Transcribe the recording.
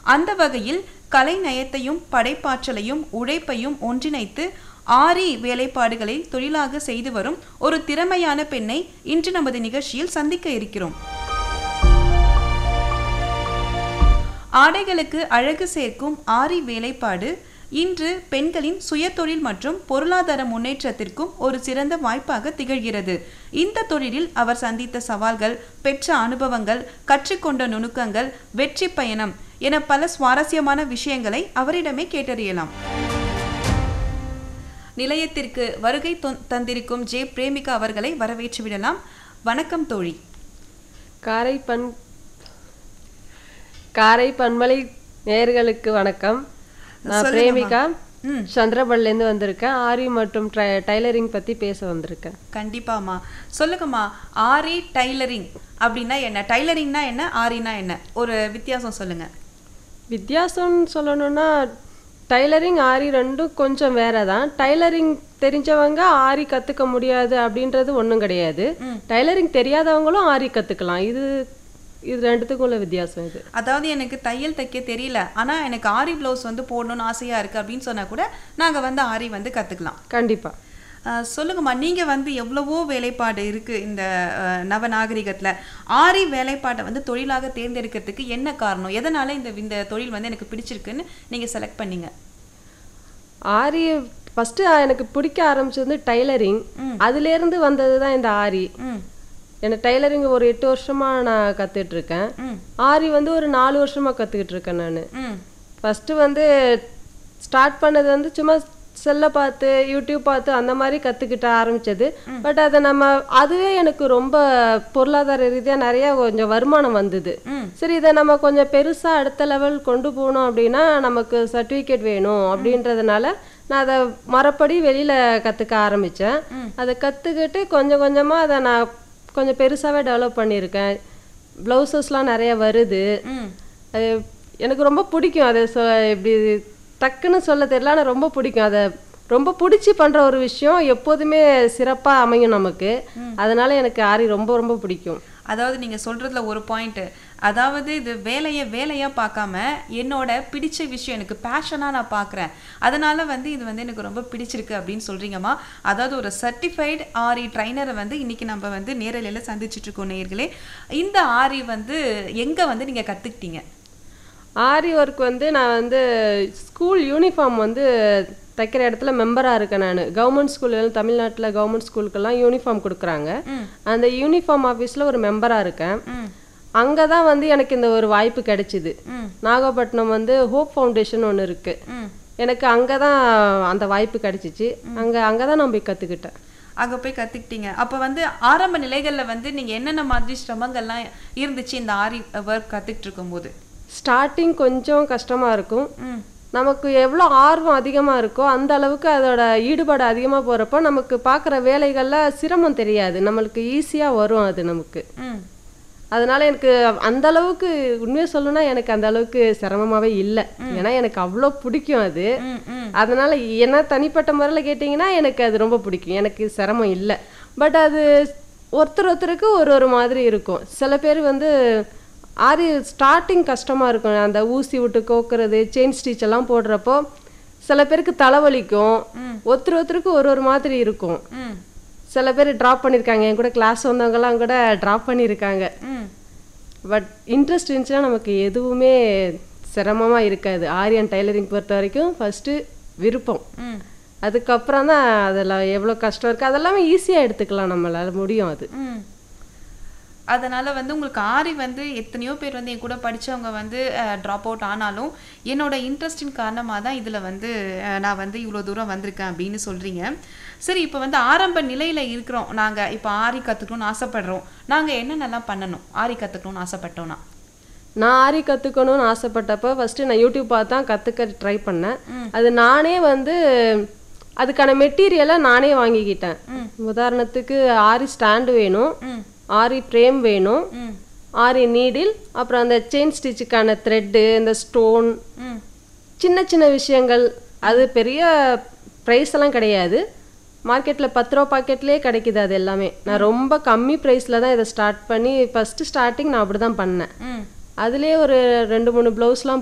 அந்த வகையில் கலை நயத்தையும் படைப்பாற்றலையும் உழைப்பையும் ஒன்றிணைத்து ஆரி வேலைப்பாடுகளை தொழிலாக செய்து வரும் ஒரு திறமையான பெண்ணை இன்று நமது நிகழ்ச்சியில் சந்திக்க இருக்கிறோம் ஆடைகளுக்கு அழகு சேர்க்கும் ஆரி வேலைப்பாடு இன்று பெண்களின் சுயதொழில் மற்றும் பொருளாதார முன்னேற்றத்திற்கும் ஒரு சிறந்த வாய்ப்பாக திகழ்கிறது இந்த தொழிலில் அவர் சந்தித்த சவால்கள் பெற்ற அனுபவங்கள் கற்றுக்கொண்ட நுணுக்கங்கள் வெற்றி பயணம் என பல சுவாரஸ்யமான விஷயங்களை அவரிடமே கேட்டறியலாம் நிலையத்திற்கு வருகை தொ- தந்திருக்கும் ஜே பிரேமிகா அவர்களை வரவேற்று விடலாம் வணக்கம் தோழி காரை பண் காரை பண்பலை நேயர்களுக்கு வணக்கம் நான் சொல்லுங்கம்மா. பிரேமிகா ம் சந்திரபல்லேருந்து வந்திருக்கேன் ஆரி மற்றும் ட்ரை- டைலரிங் பற்றி பேச வந்திருக்கேன் கண்டிப்பாம்மா சொல்லுங்கம்மா ஆரி டைலரிங் அப்படின்னா என்ன டைலரிங்னா என்ன ஆரினா என்ன ஒரு வித்தியாசம் சொல்லுங்க வித்தியாசம்னு சொல்லணும்னா டைலரிங் ஆரி ரெண்டும் கொஞ்சம் வேற தான் டைலரிங் தெரிஞ்சவங்க ஆரி கற்றுக்க முடியாது அப்படின்றது ஒன்றும் கிடையாது டைலரிங் தெரியாதவங்களும் ஆரி கற்றுக்கலாம் இது இது ரெண்டுத்துக்கும் உள்ள வித்தியாசம் இது அதாவது எனக்கு தையல் தைக்க தெரியல ஆனா எனக்கு ஆரி ப்ளவுஸ் வந்து போடணும்னு ஆசையா இருக்கு அப்படின்னு சொன்னா கூட நாங்க வந்து ஆரி வந்து கத்துக்கலாம் கண்டிப்பாக அஹ், சொல்லுங்கம்மா நீங்க வந்து எவ்வளவோ வேலைப்பாடு இருக்கு இந்த அஹ், நவநாகரிகத்துல ஆரி வேலைப்பாட்டை வந்து தொழிலாக தேர்ந்தெடுக்கிறதுக்கு என்ன காரணம் எதனால இந்த இந்த தொழில் வந்து எனக்கு பிடிச்சிருக்குன்னு நீங்க செலக்ட் பண்ணீங்க ஆரி ஃபஸ்ட்டு எனக்கு பிடிக்க ஆரம்பிச்சது வந்து டைலரிங் அதுலேருந்து வந்தது தான் இந்த ஆரி ம் எனக்கு டைலரிங் ஒரு எட்டு வருஷமா நான் கத்துட்டு இருக்கேன் ம் ஆரி வந்து ஒரு நாலு வருஷமா கத்துக்கிட்டு இருக்கேன் நான் ம் ஃபஸ்ட்டு வந்து ஸ்டார்ட் பண்ணது வந்து சும்மா செல்லை பார்த்து யூடியூப் பார்த்து அந்த மாதிரி கற்றுக்கிட்ட ஆரம்பிச்சது பட் அதை நம்ம அதுவே எனக்கு ரொம்ப பொருளாதார ரீதியாக நிறைய கொஞ்சம் வருமானம் வந்தது ம். சரி இதை நம்ம கொஞ்சம் பெருசாக அடுத்த லெவல் கொண்டு போகணும் அப்படின்னா நமக்கு சர்டிஃபிகேட் வேணும் அப்படின்றதுனால நான் அதை மறுபடி வெளியில் கற்றுக்க ஆரம்பித்தேன் அதை கற்றுக்கிட்டு கொஞ்சம் கொஞ்சமாக அதை நான் கொஞ்சம் பெருசாகவே டெவலப் பண்ணியிருக்கேன் ப்ளவுசஸ்லாம் நிறைய வருது ம் அது எனக்கு ரொம்ப பிடிக்கும் அதை சொ இப்படி டக்குன்னு சொல்ல தெரியல ஆனால் ரொம்ப பிடிக்கும் அதை ரொம்ப பிடிச்சி பண்ணுற ஒரு விஷயம் எப்போதுமே சிறப்பாக அமையும் நமக்கு அதனால எனக்கு ஆரி ரொம்ப ரொம்ப பிடிக்கும் அதாவது நீங்க சொல்றதுல ஒரு பாயிண்ட் அதாவது இது வேலையை வேலையா பார்க்காம என்னோட பிடிச்ச விஷயம் எனக்கு பேஷனா நான் பார்க்குறேன் அதனால வந்து இது வந்து எனக்கு ரொம்ப பிடிச்சிருக்கு அப்படின்னு சொல்றீங்கம்மா அதாவது ஒரு சர்டிஃபைடு ஆரி ட்ரைனரை வந்து இன்னைக்கு நம்ம வந்து நேரலையில சந்திச்சுட்டு இருக்கோம் நேயர்களே இந்த ஆரி வந்து எங்க வந்து நீங்க கத்துக்கிட்டீங்க ஆரி ஒர்க் வந்து நான் வந்து ஸ்கூல் யூனிஃபார்ம் வந்து தைக்கிற இடத்துல மெம்பராக இருக்கேன் நான் கவர்மெண்ட் ஸ்கூல் தமிழ்நாட்டில் கவர்மெண்ட் ஸ்கூலுக்கெல்லாம் யூனிஃபார்ம் கொடுக்குறாங்க ம். அந்த யூனிஃபார்ம் ஆஃபீஸில் ஒரு மெம்பராக இருக்கேன் ம் அங்கே தான் வந்து எனக்கு இந்த ஒரு வாய்ப்பு கிடைச்சிது ம் நாகப்பட்டினம் வந்து ஹோப் ஃபவுண்டேஷன் ஒன்று இருக்குது ம் எனக்கு அங்கே தான் அந்த வாய்ப்பு கிடைச்சிச்சு அங்கே அங்கே தான் நான் போய் கற்றுக்கிட்டேன் அங்க போய் கத்துக்கிட்டீங்க அப்ப வந்து ஆரம்ப நிலைகள்ல வந்து நீங்க என்னென்ன மாதிரி சிரமங்கள்லாம் இருந்துச்சு இந்த ஆரி ஒர்க் கத்துக்கிட்டு இருக்கும்போது ஸ்டார்டிங் கொஞ்சம் கஷ்டமாக இருக்கும் ம் நமக்கு எவ்வளோ ஆர்வம் அதிகமாக இருக்கோ அந்த அளவுக்கு அதோட ஈடுபாடு அதிகமாக போகிறப்போ நமக்கு பார்க்குற வேலைகளில் சிரமம் தெரியாது நம்மளுக்கு ஈஸியாக வரும் அது நமக்கு ம் அதனால எனக்கு அந்த அளவுக்கு உண்மையை சொல்லணும்னா எனக்கு அந்த அளவுக்கு சிரமமாவே இல்லை ஏன்னா எனக்கு அவ்வளோ பிடிக்கும் அது ம் ம் அதனால என்ன தனிப்பட்ட முறையில் கேட்டிங்கன்னா எனக்கு அது ரொம்ப பிடிக்கும் எனக்கு சிரமம் இல்லை பட் அது ஒருத்தர் ஒருத்தருக்கு ஒரு ஒரு மாதிரி இருக்கும் சில பேர் வந்து ஆரி ஸ்டார்டிங் கஷ்டமாக இருக்கும் அந்த ஊசி விட்டு கோக்குறது செயின் ஸ்டிச் எல்லாம் போடுறப்போ சில பேருக்கு தலைவலிக்கும் ஒருத்தர் ஒருத்தருக்கு ஒரு ஒரு மாதிரி இருக்கும் ம் சில பேர் ட்ராப் பண்ணியிருக்காங்க என் கூட கிளாஸ் வந்தவங்கலாம் கூட ட்ராப் பண்ணியிருக்காங்க ம் பட் இன்ட்ரெஸ்ட் இருந்துச்சுன்னா நமக்கு எதுவுமே சிரமமாக இருக்காது ஆரியன் டைலரிங் பொறுத்த வரைக்கும் ஃபஸ்ட்டு விருப்பம் ம் அதுக்கப்புறம் தான் அதெல்லாம் எவ்வளோ கஷ்டம் இருக்குது அதெல்லாமே ஈஸியாக எடுத்துக்கலாம் நம்மளால முடியும் அது ம் அதனால வந்து உங்களுக்கு ஆரி வந்து எத்தனையோ பேர் வந்து என் கூட படிச்சவங்க வந்து ட்ராப் அவுட் ஆனாலும் என்னோட இன்ட்ரெஸ்டின் காரணமாக தான் இதில் வந்து அஹ், நான் வந்து இவ்வளோ தூரம் வந்திருக்கேன் அப்படின்னு சொல்கிறீங்க சரி இப்போ வந்து ஆரம்ப நிலையில் இருக்கிறோம் நாங்கள் இப்போ ஆரி கற்றுக்கணும்னு ஆசைப்படுறோம் நாங்கள் என்னென்னலாம் பண்ணணும் ஆரி கற்றுக்கணும்னு ஆசைப்பட்டோம்னா நான் ஆரி கற்றுக்கணும்னு ஆசைப்பட்டப்போ ஃபஸ்ட்டு நான் யூடியூப் பார்த்து தான் கற்றுக்க ட்ரை பண்ணேன் அது நானே வந்து அதுக்கான மெட்டீரியலை நானே வாங்கிக்கிட்டேன் உதாரணத்துக்கு ஆரி ஸ்டாண்டு வேணும் ம் ஆரி ஃப்ரேம் வேணும் ம் ஆரி நீடில் அப்புறம் அந்த செயின் ஸ்டிச்சுக்கான த்ரெட்டு இந்த ஸ்டோன் ம் சின்ன சின்ன விஷயங்கள் அது பெரிய ப்ரைஸ் எல்லாம் கிடையாது மார்க்கெட்டில் பத்து ரூபா பாக்கெட்லேயே கிடைக்குது அது எல்லாமே நான் ரொம்ப கம்மி ப்ரைஸில் தான் இதை ஸ்டார்ட் பண்ணி ஃபஸ்ட்டு ஸ்டார்டிங் நான் அப்படி தான் பண்ணேன் ம் அதுலேயே ஒரு ரெண்டு மூணு ப்ளவுஸ்லாம்